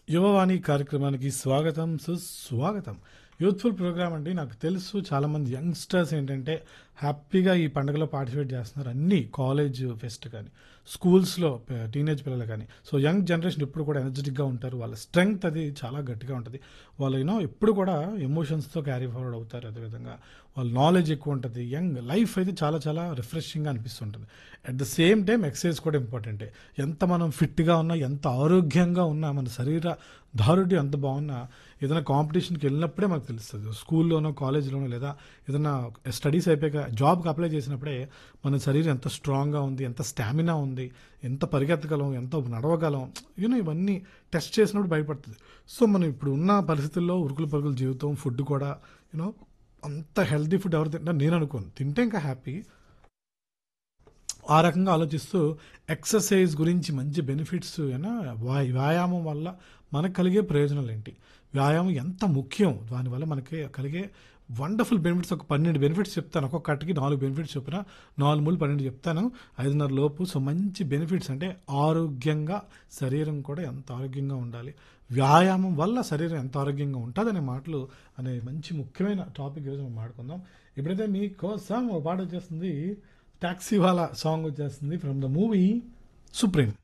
యువవాణి కార్యక్రమానికి స్వాగతం సుస్వాగతం యూత్ఫుల్ ప్రోగ్రామ్ అండి నాకు తెలుసు చాలామంది యంగ్స్టర్స్ ఏంటంటే హ్యాపీగా ఈ పండుగలో పార్టిసిపేట్ చేస్తున్నారు అన్ని కాలేజ్ ఫెస్ట్ కానీ స్కూల్స్లో టీనేజ్ పిల్లలు కానీ సో యంగ్ జనరేషన్ ఎప్పుడు కూడా ఎనర్జెటిక్గా ఉంటారు వాళ్ళ స్ట్రెంగ్త్ అది చాలా గట్టిగా ఉంటుంది వాళ్ళు యూనో ఎప్పుడు కూడా ఎమోషన్స్తో క్యారీ ఫార్వర్డ్ అవుతారు అదేవిధంగా వాళ్ళ నాలెడ్జ్ ఎక్కువ ఉంటుంది యంగ్ లైఫ్ అయితే చాలా చాలా రిఫ్రెషింగ్గా అనిపిస్తుంటుంది at the same time exercise కూడా ఇంపార్టెంటే ఎంత మనం ఫిట్గా ఉన్నా ఎంత ఆరోగ్యంగా ఉన్నా మన శరీర దారుఢ్యం ఎంత బాగున్నా ఏదైనా కాంపిటీషన్కి వెళ్ళినప్పుడే మనకు తెలుస్తుంది స్కూల్లోనో కాలేజ్లోనో లేదా ఏదైనా స్టడీస్ అయిపోయాక జాబ్కి అప్లై చేసినప్పుడే మన శరీరం ఎంత స్ట్రాంగ్గా ఉంది ఎంత స్టామినా ఉంది ఎంత పరిగెత్తగలం ఎంత నడవగలం యూనో ఇవన్నీ టెస్ట్ చేసినప్పుడు బయటపడుతుంది సో మనం ఇప్పుడు ఉన్న పరిస్థితుల్లో ఉరుకులు పరుగుల జీవితం ఫుడ్ కూడా యూనో అంత హెల్తీ ఫుడ్ ఎవరు తింటారు నేను అనుకోను తింటే ఇంకా హ్యాపీ ఆ రకంగా ఆలోచిస్తూ ఎక్సర్సైజ్ గురించి మంచి బెనిఫిట్స్ అయినా వ్యాయామం వల్ల మనకు కలిగే ప్రయోజనాలు ఏంటి వ్యాయామం ఎంత ముఖ్యం దానివల్ల మనకి కలిగే వండర్ఫుల్ బెనిఫిట్స్ ఒక పన్నెండు బెనిఫిట్స్ చెప్తాను ఒక్కొక్కటికి నాలుగు బెనిఫిట్స్ చెప్పిన నాలుగు మూడు పన్నెండు చెప్తాను ఐదున్నర లోపు సో మంచి బెనిఫిట్స్ అంటే ఆరోగ్యంగా శరీరం కూడా ఎంత ఆరోగ్యంగా ఉండాలి వ్యాయామం వల్ల శరీరం ఎంత ఆరోగ్యంగా ఉంటుందనే మాటలు అనే మంచి ముఖ్యమైన టాపిక్ ఈరోజు మనం మాట్లాడుకుందాం ఇప్పుడైతే మీకోసం ఒక పాట వచ్చేస్తుంది టాక్సీ వాళ్ళ సాంగ్ వచ్చేస్తుంది ఫ్రమ్ ద మూవీ సుప్రీం